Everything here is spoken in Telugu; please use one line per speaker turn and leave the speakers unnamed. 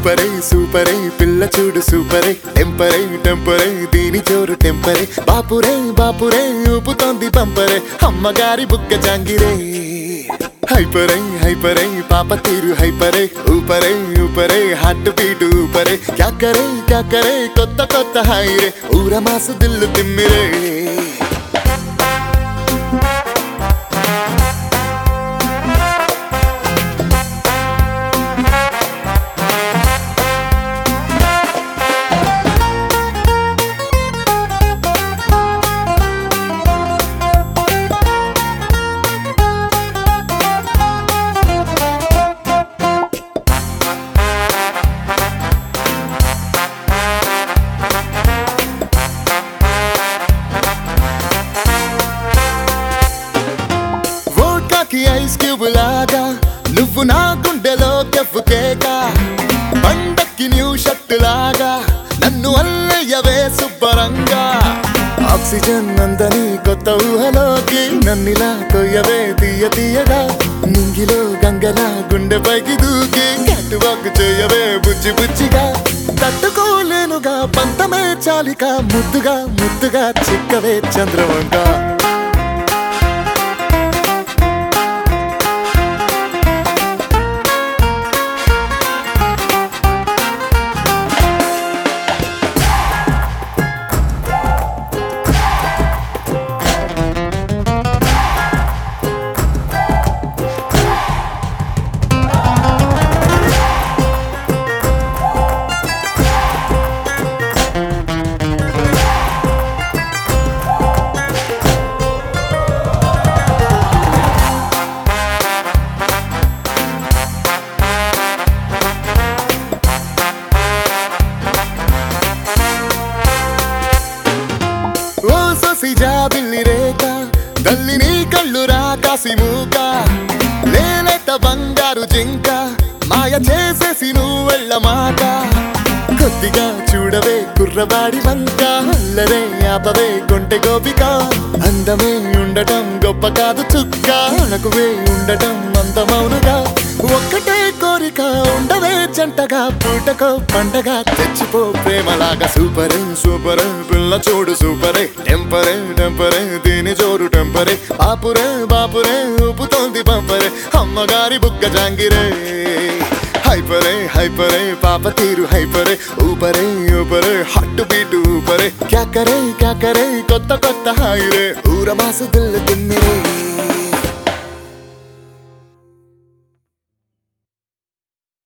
సూపరే సూపరే పిల్ల చూడు సూపరే టెంపరే టెంపరే దీని చోరు టెంపరే బాపురే బాపురే ఊపుతోంది పంపరే అమ్మగారి బుక్క జాంగిరే హైపరై హైపరై పాప తీరు హైపరే ఊపరే ఊపరే హార్ట్ బీట్ ఊపరే క్యాకరే క్యాకరే కొత్త కొత్త హైరే ఊర మాసు దిల్లు తిమ్మిరే వోడ్కాకి ఐస్ క్యూబ్ లాగా నువ్వు నా గుండెలో కెఫ్ కేక పండక్కి న్యూ షర్ట్ లాగా నన్ను అల్లయ్యవే శుభ్రంగా ఆక్సిజన్ అందని కొత్త ఊహలోకి నన్నిలా కొయ్యవే తీయ తీయగా నింగిలో గంగలా గుండె పైకి దూకి క్యాట్ వాక్ చేయవే బుజ్జి బుజ్జిగా తట్టుకోలేనుగా పంతమే చాలిక ముద్దుగా ముద్దుగా చిక్కవే చంద్రవంక ఓ ససి జాబిల్లి రేఖ తల్లి నీ కళ్ళు రా కాసి మూక లేలేత బంగారు జింక మాయ చేసేసి నువ్వు వెళ్ళ మాట కొద్దిగా చూడవే కుర్రవాడి వంక అల్లరే ఆపవే కొంటె గోపిక అందమే ఉండటం గొప్ప కాదు చుక్క అణకువే ఉండటం అందమౌనుగా ఒక్కటే కోరిక ఉండవే జంటగా పూటకో పండగ తెచ్చిపో ప్రేమలాగా సూపరే సూపరే పిల్ల చూడు సూపరే టెంపరే టెంపరే దీని జోరు టెంపరే బాపురే బాపురే ఊపుతోంది పంపరే అమ్మగారి బుగ్గ జాంగిరే హైపరే హైపరే పాప తీరు హైపరే ఊపరే ఊపరే హట్టు బీటు ఊపరే క్యాకరే క్యాకరే కొత్త కొత్త హాయిరే ఊర మాసు దిల్లు తిమ్మిరే